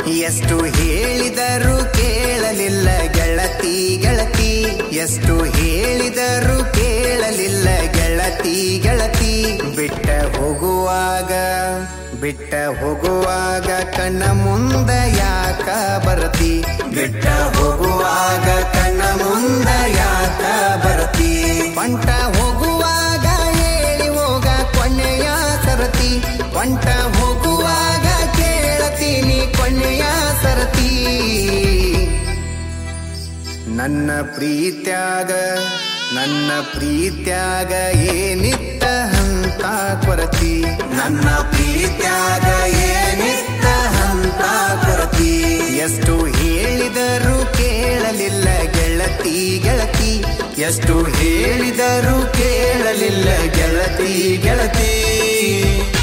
ಎಷ್ಟು ಹೇಳಿದರೂ ಕೇಳಲಿಲ್ಲ ಗೆಳತಿ ಗೆಳತಿ ಎಷ್ಟು ಹೇಳಿದರೂ ಕೇಳಲಿಲ್ಲ ಗೆಳತಿ ಗೆಳತಿ ಬಿಟ್ಟ ಹೋಗುವಾಗ ಬಿಟ್ಟ ಹೋಗುವಾಗ ಕಣ್ಣ ಮುಂದ ಯಾಕ ಬರತಿ ಬಿಟ್ಟ ಹೋಗುವಾಗ ಕಣ್ಣ ಮುಂದ ಯಾಕ ಬರತಿ ಪಂಟ ಹೋಗುವಾಗ ಹೇಳಿ ಹೋಗ ಕೊನೆಯ ಸರತಿ ಪಂಟ ಹೋಗುವಾಗ ಕೇಳತೀನಿ ಕೊನೆಯ ಸರತಿ ನನ್ನ ಪ್ರೀತ್ಯಾಗ ನನ್ನ ಪ್ರೀತ್ಯಾಗ ಏನಿತ್ತ ಹಂತ ಕೊರತಿ ನನ್ನ ಪ್ರೀತ್ಯಾಗ ಏನಿತ್ತ ಹಂತ ಕೊರತಿ ಎಷ್ಟು ಹೇಳಿದರೂ ಕೇಳಲಿಲ್ಲ ಗೆಳತಿ ಗೆಳತಿ ಎಷ್ಟು ಹೇಳಿದರೂ ಕೇಳಲಿಲ್ಲ ಗೆಳತಿ ಗೆಳತಿ